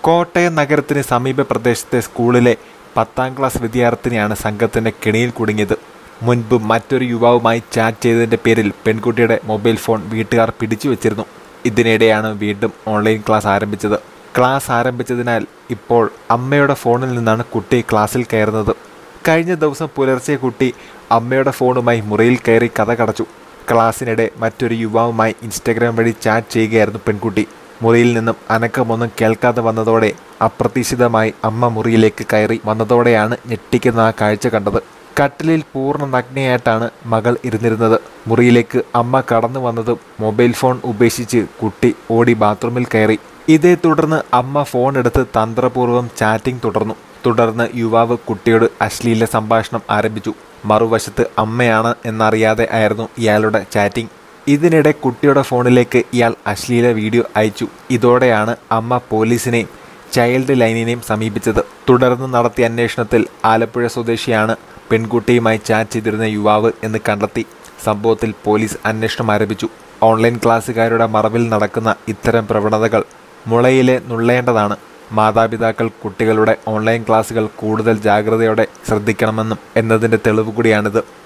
കോട്ടയം നഗരത്തിന് സമീപ പ്രദേശത്തെ സ്കൂളിലെ പത്താം ക്ലാസ് വിദ്യാർത്ഥിനിയാണ് സംഘത്തിന്റെ കെണിയിൽ കുടുങ്ങിയത് മുൻപ് മറ്റൊരു യുവാവുമായി ചാറ്റ് ചെയ്തതിന്റെ പേരിൽ പെൺകുട്ടിയുടെ മൊബൈൽ ഫോൺ വീട്ടുകാർ പിടിച്ചു വെച്ചിരുന്നു ഇതിനിടെയാണ് വീണ്ടും ഓൺലൈൻ ക്ലാസ് ആരംഭിച്ചത് ക്ലാസ് ആരംഭിച്ചതിനാൽ ഇപ്പോൾ അമ്മയുടെ ഫോണിൽ നിന്നാണ് കുട്ടി ക്ലാസ്സിൽ കയറുന്നത് കഴിഞ്ഞ ദിവസം പുലർച്ചെ കുട്ടി അമ്മയുടെ ഫോണുമായി മുറിയിൽ കയറി കഥ കടച്ചു ക്ലാസ്സിനിടെ മറ്റൊരു യുവാവുമായി ഇൻസ്റ്റഗ്രാം വഴി ചാറ്റ് ചെയ്യുകയായിരുന്നു പെൺകുട്ടി മുറിയിൽ നിന്നും അനക്കമൊന്നും കേൾക്കാതെ വന്നതോടെ അപ്രതീക്ഷിതമായി അമ്മ മുറിയിലേക്ക് കയറി വന്നതോടെയാണ് ഞെട്ടിക്കുന്ന ആ കാഴ്ച കണ്ടത് കട്ടിലിൽ പൂർണ്ണ നഗ്നയായിട്ടാണ് മകൾ ഇരുന്നിരുന്നത് മുറിയിലേക്ക് അമ്മ കടന്നു വന്നതും മൊബൈൽ ഫോൺ ഉപേക്ഷിച്ച് കുട്ടി ഓടി ബാത്റൂമിൽ കയറി ഇതേ തുടർന്ന് അമ്മ ഫോൺ എടുത്ത് തന്ത്രപൂർവ്വം ചാറ്റിംഗ് തുടർന്നു തുടർന്ന് യുവാവ് കുട്ടിയോട് അശ്ലീല സംഭാഷണം ആരംഭിച്ചു മറുവശത്ത് അമ്മയാണ് എന്നറിയാതെ ആയിരുന്നു ഇയാളുടെ ചാറ്റിംഗ് ഇതിനിടെ കുട്ടിയുടെ ഫോണിലേക്ക് ഇയാൾ അശ്ലീല വീഡിയോ അയച്ചു ഇതോടെയാണ് അമ്മ പോലീസിനെയും ചൈൽഡ് ലൈനിനെയും സമീപിച്ചത് തുടർന്ന് നടത്തിയ അന്വേഷണത്തിൽ ആലപ്പുഴ സ്വദേശിയാണ് പെൺകുട്ടിയുമായി ചാറ്റ് ചെയ്തിരുന്ന യുവാവ് എന്ന് കണ്ടെത്തി സംഭവത്തിൽ പോലീസ് അന്വേഷണം ആരംഭിച്ചു ഓൺലൈൻ ക്ലാസ്സുകാരുടെ മറവിൽ നടക്കുന്ന ഇത്തരം പ്രവണതകൾ മുളയിലെ നുള്ളേണ്ടതാണ് മാതാപിതാക്കൾ കുട്ടികളുടെ ഓൺലൈൻ ക്ലാസ്സുകൾ കൂടുതൽ ജാഗ്രതയോടെ ശ്രദ്ധിക്കണമെന്നും എന്നതിൻ്റെ തെളിവ് കൂടിയാണിത്